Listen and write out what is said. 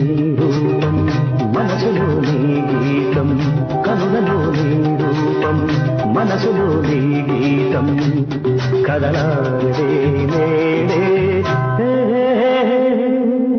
రూపం మనసులో నీ గీతం కనులలో నీ రూపం మనసులో నీ గీతం కదలాడే నేడే